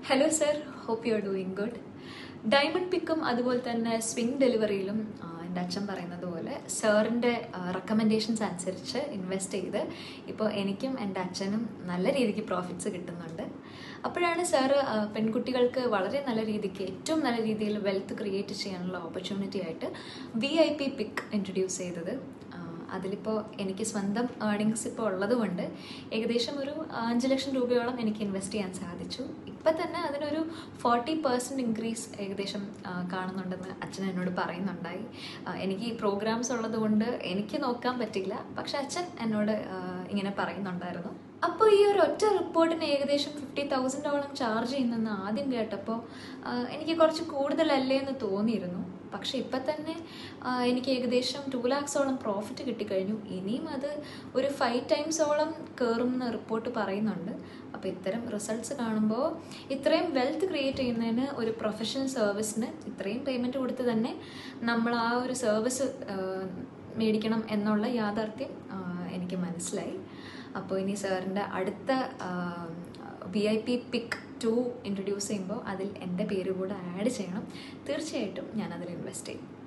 hello sir hope you are doing good diamond പിക്കും അതുപോലെ തന്നെ സ്വിംഗ് ഡെലിവറിയിലും ആ, എൻ്റെ അച്ഛൻ പറയുന്നത് പോലെ സാറിൻ്റെ റെക്കമെൻഡേഷൻസ് അനുസരിച്ച് ഇൻവെസ്റ്റ് ചെയ്ത് ഇപ്പോൾ എനിക്കും എൻ്റെ അച്ഛനും നല്ല രീതിക്ക് പ്രോഫിറ്റ്സ് കിട്ടുന്നുണ്ട് അപ്പോഴാണ് സാറ് ആ, പെൺകുട്ടികൾക്ക് വളരെ നല്ല രീതിക്ക് ഏറ്റവും നല്ല രീതിയിൽ വെൽത്ത് ക്രിയേറ്റ് ചെയ്യാനുള്ള ഓപ്പർച്യൂണിറ്റി ആയിട്ട് V I P pick introduce ചെയ്തത് ആ, അതിലിപ്പോൾ എനിക്ക് സ്വന്തം ഏർണിങ്സ് ഇപ്പോൾ ഉള്ളതുകൊണ്ട് ഏകദേശം ഒരു അഞ്ച് ലക്ഷം രൂപയോളം എനിക്ക് ഇൻവെസ്റ്റ് ചെയ്യാൻ സാധിച്ചു ഇപ്പം തന്നെ അതിനൊരു ഫോർട്ടി പെർസെൻറ്റ് ഇൻക്രീസ് ഏകദേശം ആ, കാണുന്നുണ്ടെന്ന് അച്ഛൻ എന്നോട് പറയുന്നുണ്ടായി ആ, എനിക്ക് ഈ പ്രോഗ്രാംസ് ഉള്ളത് കൊണ്ട് എനിക്ക് നോക്കാൻ പറ്റില്ല പക്ഷെ അച്ഛൻ എന്നോട് ആ, ഇങ്ങനെ പറയുന്നുണ്ടായിരുന്നു അപ്പോൾ ഈ ഒരു ഒറ്റ റിപ്പോർട്ടിന് ഏകദേശം ഫിഫ്റ്റി തൗസൻഡോളം ചാർജ് ചെയ്യുന്നെന്ന് ആദ്യം കേട്ടപ്പോൾ ആ, എനിക്ക് കുറച്ച് കൂടുതലല്ലേ എന്ന് തോന്നിയിരുന്നു പക്ഷെ ഇപ്പം തന്നെ ആ, എനിക്ക് ഏകദേശം ടു ലാക്സോളം പ്രോഫിറ്റ് കിട്ടിക്കഴിഞ്ഞു ഇനിയും അത് ഒരു ഫൈവ് ടൈംസോളം കയറും എന്ന് റിപ്പോർട്ട് പറയുന്നുണ്ട് അപ്പോൾ ഇത്തരം റിസൾട്ട്സ് കാണുമ്പോൾ ഇത്രയും വെൽത്ത് ക്രിയേറ്റ് ചെയ്യുന്നതിന് ഒരു പ്രൊഫഷണൽ സർവീസിന് ഇത്രയും പേയ്മെൻറ്റ് കൊടുത്ത് തന്നെ നമ്മൾ ആ ഒരു സർവീസ് മേടിക്കണം എന്നുള്ള യാഥാർത്ഥ്യം ആ, എനിക്ക് മനസ്സിലായി അപ്പോൾ ഇനി സാറിൻ്റെ അടുത്ത V I P pick to introduce ചെയ്യുമ്പോൾ അതിൽ എൻ്റെ പേര് കൂടെ ആഡ് ചെയ്യണം തീർച്ചയായിട്ടും ഞാൻ അതിൽ ഇൻവെസ്റ്റ് ചെയ്യും